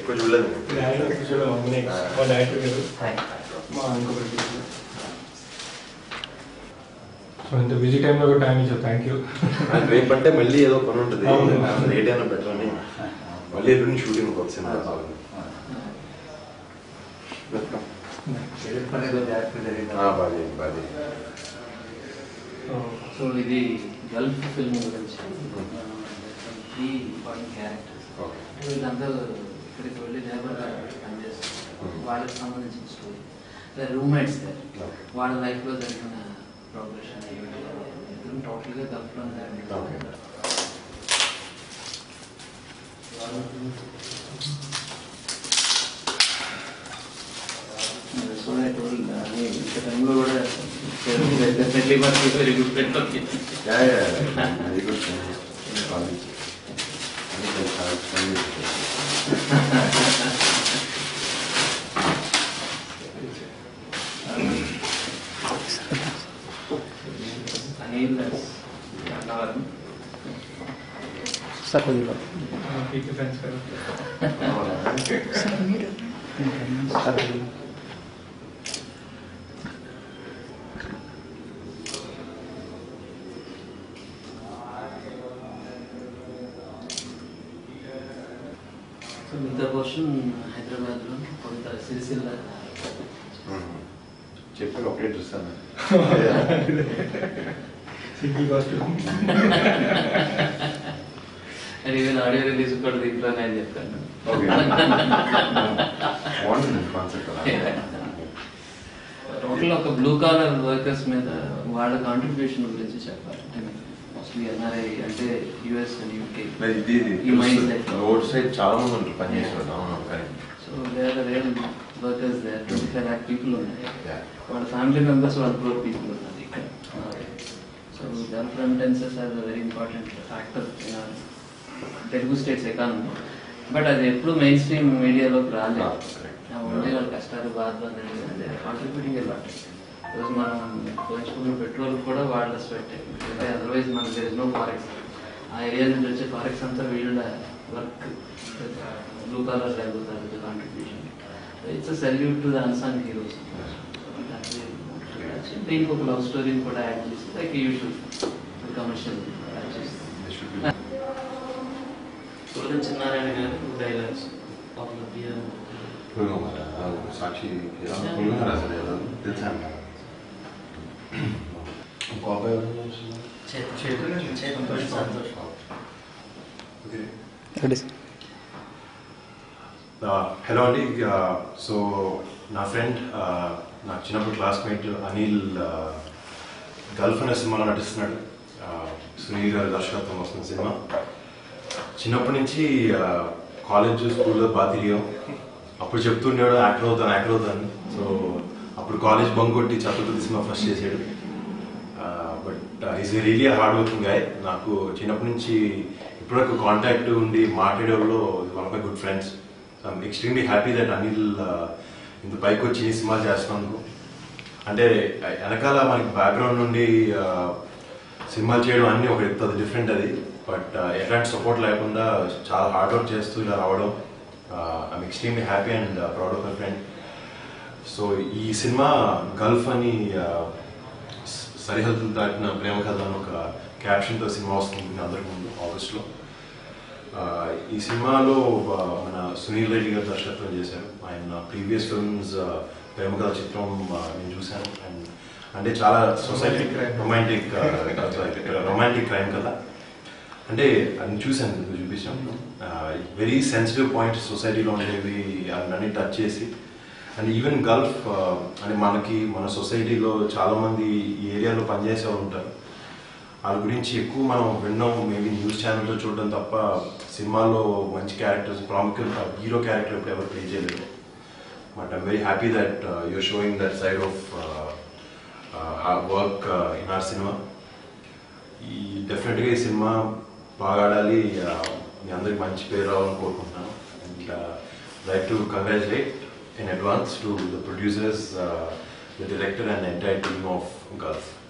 ఎక్కువ చూడలేదు చూడడం మా డైరెక్టర్ గారు థ్యాంక్ మా ఇంకొకటి సో ఇంత బిజీ టైంలో కూడా టైం ఇచ్చారు థ్యాంక్ యూ రేపు అంటే మళ్ళీ ఏదో పని ఉంటుంది అవును. లేట్ అయినా బెటర్ అని మళ్ళీ ఎల్లుండి షూటింగ్ ఒక సినిమా వెల్కమ్ బాగా బాగా సో ఇది గల్ఫ్ ఫిల్మ్ గురించి త్రీ ఇంపార్టెంట్ క్యారెక్టర్స్ ఓకే వీళ్ళందరూ ఇక్కడికి వెళ్ళి లేబర్గా పనిచేస్తారు Hmm. వాళ్ళకి సంబంధించిన స్టోరీ రూమ్మేట్స్ Okay. వాళ్ళ లైఫ్లో జరిగిన ప్రోగ్రెషన్ ఏమిటి ఇద్దరు టోటల్గా గల్ఫ్లో ఓకే సో ఐ టోల్డ్ అని ఇంత టైంలో కూడా డెఫినెట్లీ మనకి very good friend okay yeah yeah very good college అని చాలా ఇష్టం అనిల్ అన్నవరం పీకే ఫ్రెండ్స్ గారు సో మిగతా పోర్షన్ హైదరాబాద్లో కొంత సిరిసిల్ల చెప్పి ఒకటే చూస్తాను సింగిల్ కాస్ట్యూమ్ అది ఈవెన్ ఆడియో రిలీజ్ కూడా దీంట్లోనే అని చెప్పాను ఓకే బాగుంటుంది కాన్సెప్ట్ అలా టోటల్ ఒక బ్లూ కాలర్ వర్కర్స్ మీద వాళ్ళ కాంట్రిబ్యూషన్ గురించి చెప్పాలి మోస్ట్లీ ఎన్ఆర్ఐ అంటే యుఎస్ అండ్ యూకే మరి ఇది ఈ మైండ్ సెట్ రోడ్ సైడ్ చాలా మంది ఉంటారు పని చేసేవాళ్ళు అవును correct so where real workers there twenty five lakh people ఉన్నాయి Yeah. వాళ్ళ ఫ్యామిలీ మెంబర్స్ వాళ్ళ క్రోర్ పీపుల్ ఉన్నారు ఇక్కడ so Gulf remittances are very important factor in Telugu states economy but అది ఎప్పుడు మెయిన్ స్ట్రీమ్ మీడియాలోకి రాలేదు Ah, correct. ఓన్లీ వాళ్ళ కష్టాలు బాధలు అనేది కాంట్రిబ్యూటింగ్ లాట్ బికాస్ మనం పోయించుకున్న పెట్రోల్ కూడా వాళ్ళ స్వెట్ అంటే అదర్వైజ్ మనకి దేర్ ఇస్ నో ఫారెక్స్ ఆ ఏరియా నుంచి వచ్చే ఫారెక్స్ అంతా వీళ్ళ వర్క్ బ్లూ కలర్ లేకపోతే contribution it's salute to the unsung heroes దీనికి ఒక లవ్ స్టోరీని కూడా యాడ్ చేసి లైక్ యూజువల్ కమర్షియల్ యాడ్ చేసి This should be Suryam Chinnarayana garu dialogues popular పులిహోర సాక్షి పులిహోర అసలు ఏదో తెలుసా బాబాయ్ హలో అండి సో నా ఫ్రెండ్ నా చిన్నప్పుడు క్లాస్మేట్ అనిల్ గల్ఫ్ అనే సినిమాలో నటిస్తున్నాడు Uh, సునీల్ గారు దర్శకత్వం వస్తున్న సినిమా చిన్నప్పటి నుంచి కాలేజ్ స్కూల్లో బాగా తిరిగాం అప్పుడు చెప్తుండేవాడు యాక్టర్ అవుతాను యాక్టర్ అవుతాను సో అప్పుడు కాలేజ్ బంక్ కొట్టి చతుర్థి సినిమా ఫస్ట్ చేసాడు but is really hard working guy నాకు చిన్నప్పటి నుంచి ఇప్పటివరకు కాంటాక్ట్ ఉండి మాట్లాడే వాళ్ళు one of my good friends I'm extremely happy that Anil uh, ఇంత పైకి వచ్చి ఈ సినిమా చేస్తున్నందుకు అంటే వెనకాల మనకి బ్యాక్గ్రౌండ్ నుండి uh, సినిమాలు చేయడం అన్నీ ఒక ఎత్తు అది డిఫరెంట్ అది బట్ ఎలాంటి సపోర్ట్ లేకుండా చాలా హార్డ్ వర్క్ చేస్తూ ఇలా రావడం I'm extremely happy and proud of my friend so ఈ సినిమా గల్ఫ్ అని uh, స- సరిహద్దులు దాటిన ప్రేమ కథ అని ఒక క్యాప్షన్తో సినిమా వస్తుంది మీ అందరికి ముందు ఆగస్ట్లో ఈ సినిమాలో ఆ, మన సునీల్ రెడ్డి గారు దర్శకత్వం చేశారు ఆయన ప్రీవియస్ ఫిల్మ్స్ ప్రేమ కథ చిత్రం ఆ, నేను చూశాను అండ్ అంటే చాలా సొసైటీ రొమాంటిక్ రొమాంటిక్ క్రైమ్ కదా అంటే అది చూశాను మీకు చూపించాను వెరీ సెన్సిటివ్ పాయింట్స్ సొసైటీలో ఉండేవి అవన్నీ టచ్ చేసి అండ్ ఈవెన్ గల్ఫ్ అంటే మనకి మన సొసైటీలో చాలా మంది ఈ ఏరియాలో పనిచేసే వాళ్ళు ఉంటారు వాళ్ళ గురించి ఎక్కువ మనం విన్నాం మేబీ న్యూస్ ఛానల్లో చూడడం తప్ప సినిమాల్లో మంచి క్యారెక్టర్స్ ప్రాముఖ్యంగా హీరో క్యారెక్టర్ ఇప్పుడు ఎవరు ప్లే చేయలేదు but I'm very happy that you're showing that side of work in our సినిమా ఈ డెఫినెట్గా ఈ సినిమా బాగా ఆడాలి uh, మీ అందరికి మంచి పేరు రావాలని కోరుకుంటున్నాను and like to congratulate in advance to the producers the director and entire team of Gulf